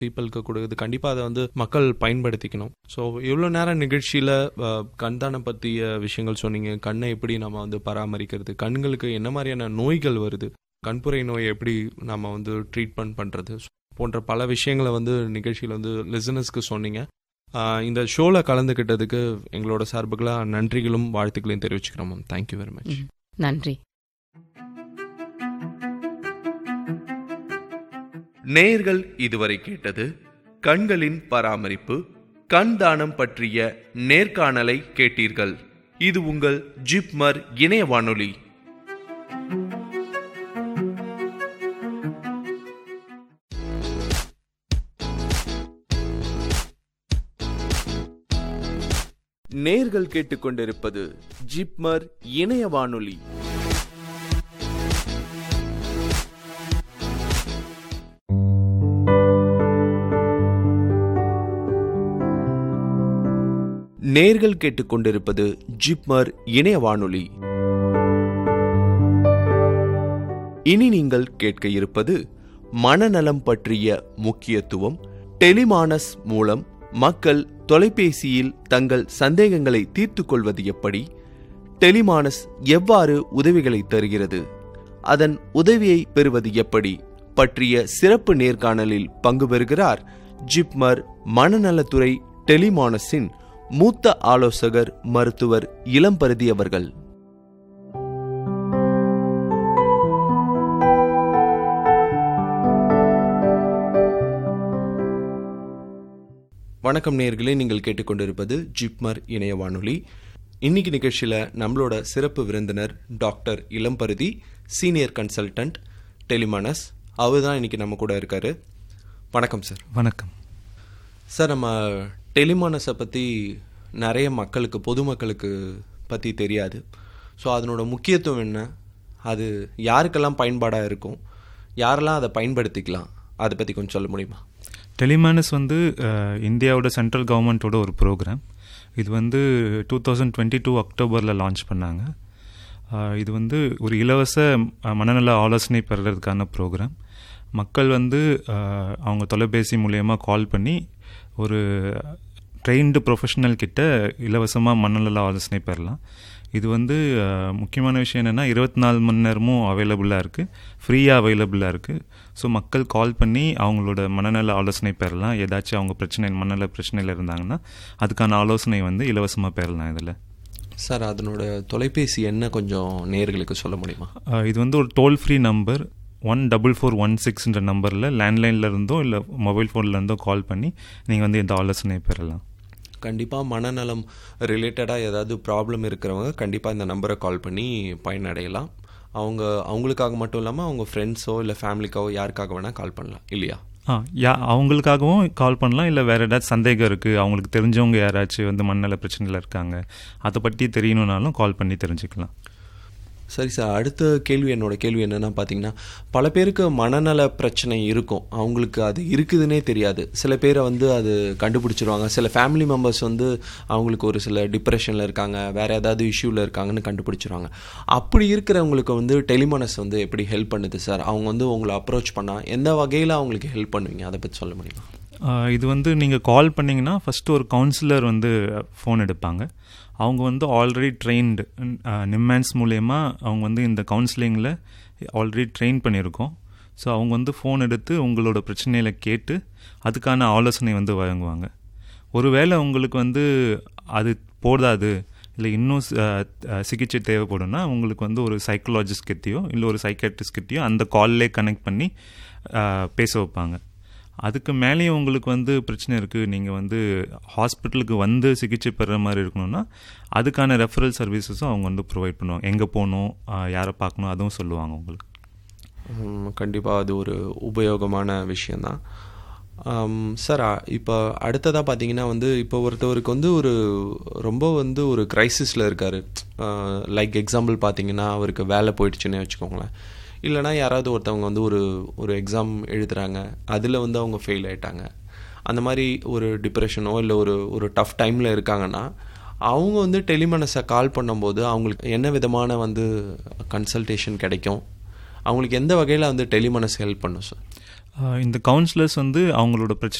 பீப்புளுக்கு கொடுக்குது கண்டிப்பாக அதை வந்து மக்கள் பயன்படுத்திக்கணும் ஸோ இவ்வளோ நேரம் நிகழ்ச்சியில் கண்தானம் பற்றிய விஷயங்கள் சொன்னீங்க கண்ணை எப்படி நம்ம வந்து பராமரிக்கிறது கண்களுக்கு என்ன மாதிரியான நோய்கள் வருது கண்புரை நோய் எப்படி நம்ம வந்து ட்ரீட்மெண்ட் பண்ணுறது போன்ற பல விஷயங்களை வந்து நிகழ்ச்சியில் வந்து லிசனர்ஸ்க்கு சொன்னீங்க ஆஹ் இந்த ஷோவில் கலந்துக்கிட்டதுக்கு எங்களோட சார்புகளாக நன்றிகளும் வாழ்த்துக்களையும் தெரிவிச்சுக்கிறோம் மேம் தேங்க்யூ வெரி மச் ம். நன்றி நேர்கள் இதுவரை கேட்டது கண்களின் பராமரிப்பு கண் தானம் பற்றிய நேர்காணலை கேட்டீர்கள் இது உங்கள் ஜிப்மர் இணைய வானொலி நேர்கள் கேட்டுக்கொண்டிருப்பது ஜிப்மர் இணைய வானொலி நேர்கள் கேட்டுக்கொண்டிருப்பது ஜிப்மர் இணைய வானொலி இனி நீங்கள் கேட்க இருப்பது மனநலம் பற்றிய முக்கியத்துவம் டெலிமானஸ் மூலம் மக்கள் தொலைபேசியில் தங்கள் சந்தேகங்களை தீர்த்து கொள்வது எப்படி டெலிமானஸ் எவ்வாறு உதவிகளை தருகிறது அதன் உதவியை பெறுவது எப்படி பற்றிய சிறப்பு நேர்காணலில் பங்கு பெறுகிறார் ஜிப்மர் மனநலத்துறை டெலிமானஸின் மூத்த ஆலோசகர் மருத்துவர் இளம்பருதி அவர்கள் வணக்கம் நேயர்களே நீங்கள் கேட்டுக்கொண்டிருப்பது ஜிப்மர் இணைய வானொலி இன்னைக்கு நிகழ்ச்சியில் நம்மளோட சிறப்பு விருந்தினர் doctor Ilamparuthi senior consultant Tele MANAS அவர் தான் இன்னைக்கு நம்ம கூட இருக்காரு வணக்கம் சார் வணக்கம் சார் நம்ம டெலிமானஸை பற்றி நிறைய மக்களுக்கு பொதுமக்களுக்கு பற்றி தெரியாது ஸோ அதனோட முக்கியத்துவம் என்ன அது யாருக்கெல்லாம் பயன்பாடாக இருக்கும் யாரெல்லாம் அதை பயன்படுத்திக்கலாம் அதை பற்றி கொஞ்சம் சொல்ல முடியுமா டெலிமானஸ் வந்து அஹ், இந்தியாவோட சென்ட்ரல் கவர்மெண்ட்டோட ஒரு ப்ரோக்ராம் இது வந்து டூ தௌசண்ட் டுவெண்ட்டி டூ அக்டோபரில் லான்ச் பண்ணாங்க அஹ், இது வந்து ஒரு இலவச அஹ், மனநல ஆலோசனை பெறுறதுக்கான ப்ரோக்ராம் மக்கள் வந்து அஹ், அவங்க தொலைபேசி மூலயமா கால் பண்ணி ஒரு ட்ரெயின்டு ப்ரொஃபஷனல் கிட்ட இலவசமாக மனநல ஆலோசனை பெறலாம் இது வந்து அஹ், முக்கியமான விஷயம் என்னென்னா இருபத்தி நாலு மணி நேரமும் அவைலபிளாக இருக்குது ஃப்ரீயாக அவைலபிளாக இருக்குது ஸோ மக்கள் கால் பண்ணி அவங்களோட மனநல ஆலோசனை பெறலாம் ஏதாச்சும் அவங்க பிரச்சனை மனநல பிரச்சனையில் இருந்தாங்கன்னா அதுக்கான ஆலோசனை வந்து இலவசமாக பெறலாம் இதில் சார் அதனோட தொலைபேசி என்ன கொஞ்சம் நேர்களுக்கு சொல்ல முடியுமா இது வந்து ஒரு toll free number one double four one சிக்ஸ்ன்ற நம்பரில் லேண்ட்லைனில் இருந்தோ இல்லை மொபைல் ஃபோனில் இருந்தோ கால் பண்ணி நீங்கள் வந்து இந்த ஆலோசனை பெறலாம் கண்டிப்பாக மனநலம் ரிலேட்டடாக ஏதாவது ப்ராப்ளம் இருக்கிறவங்க கண்டிப்பாக இந்த நம்பரை கால் பண்ணி பயனடையலாம் அவங்க அவங்களுக்காக மட்டும் இல்லாமல் அவங்க ஃப்ரெண்ட்ஸோ இல்லை ஃபேமிலிக்காவோ யாருக்காக வேணால் கால் பண்ணலாம் இல்லையா ஆ யா அவங்களுக்காகவும் கால் பண்ணலாம் இல்லை வேறு ஏதாச்சும் சந்தேகம் இருக்குது அவங்களுக்கு தெரிஞ்சவங்க யாராச்சும் வந்து மண்ணல பிரச்சனையில் இருக்காங்க அதை பற்றி தெரியணுன்னாலும் கால் பண்ணி தெரிஞ்சுக்கலாம் சரி சார் அடுத்த கேள்வி என்னோட கேள்வி என்னன்னா பார்த்தீங்கன்னா பல பேருக்கு மனநல பிரச்சனை இருக்கும் அவங்களுக்கு அது இருக்குதுன்னே தெரியாது சில பேரை வந்து அது கண்டுபிடிச்சிருவாங்க சில ஃபேமிலி மெம்பர்ஸ் வந்து அவங்களுக்கு ஒரு சில டிப்ரெஷனில் இருக்காங்க வேற ஏதாவது இஷ்யூவில் இருக்காங்கன்னு கண்டுபிடிச்சிருவாங்க அப்படி இருக்கிறவங்களுக்கு வந்து டெலிமானஸ் வந்து எப்படி ஹெல்ப் பண்ணுது சார் அவங்க வந்து உங்களை அப்ரோச் பண்ணால் எந்த வகையில் அவங்களுக்கு ஹெல்ப் பண்ணுவீங்க அதை பற்றி சொல்ல முடியுமா ஆ, இது வந்து நீங்கள் கால் பண்ணிங்கன்னா ஃபஸ்ட்டு ஒரு கவுன்சிலர் வந்து ஃபோன் எடுப்பாங்க அவங்க வந்து ஆல்ரெடி ட்ரெயின்டு நிம்மான்ஸ் மூலயமா அவங்க வந்து இந்த கவுன்சிலிங்கில் ஆல்ரெடி ட்ரெயின் பண்ணியிருக்கோம் ஸோ அவங்க வந்து ஃபோன் எடுத்து உங்களோட பிரச்சனையில் கேட்டு அதுக்கான ஆலோசனை வந்து வழங்குவாங்க ஒருவேளை உங்களுக்கு வந்து அது போதாது இல்லை இன்னும் சி- அஹ், அஹ், சிகிச்சை தேவைப்படும்னா உங்களுக்கு வந்து ஒரு சைக்கலாஜிஸ்ட் கிட்டேயோ இல்லை ஒரு சைக்காட்ரிஸ்ட் கிட்டேயோ அந்த கால்லே கனெக்ட் பண்ணி அஹ், பேச வைப்பாங்க அதுக்கு மேலேயும் உங்களுக்கு வந்து பிரச்சனை இருக்குது நீங்கள் வந்து ஹாஸ்பிட்டலுக்கு வந்து சிகிச்சை பெறுற மாதிரி இருக்கணும்னா அதுக்கான ரெஃபரல் சர்வீசஸும் அவங்க வந்து ப்ரொவைட் பண்ணுவாங்க எங்கே போகணும் ஆஹ் யாரை பார்க்கணும் அதுவும் சொல்லுவாங்க உங்களுக்கு கண்டிப்பாக அது ஒரு உபயோகமான விஷயந்தான் சார் இப்போ அடுத்ததாக பார்த்தீங்கன்னா வந்து இப்போ ஒருத்தவருக்கு வந்து ஒரு ரொம்ப வந்து ஒரு கிரைசிஸில் இருக்கார் லைக் எக்ஸாம்பிள் பார்த்தீங்கன்னா அவருக்கு வேலை போயிடுச்சுன்னே வச்சுக்கோங்களேன் இல்லைனா யாராவது ஒருத்தவங்க வந்து ஒரு ஒரு எக்ஸாம் எழுதுறாங்க அதில் வந்து அவங்க ஃபெயில் ஆயிட்டாங்க அந்த மாதிரி ஒரு டிப்ரெஷனோ இல்லை ஒரு ஒரு டஃப் டைமில் இருக்காங்கன்னா அவங்க வந்து டெலிமனஸை கால் பண்ணும்போது அவங்களுக்கு என்ன விதமான வந்து கன்சல்டேஷன் கிடைக்கும் அவங்களுக்கு எந்த வகையில் வந்து டெலிமனஸ் ஹெல்ப் பண்ணும் சார் இந்த கவுன்சிலர்ஸ் வந்து அவங்களோட பிரச்சனை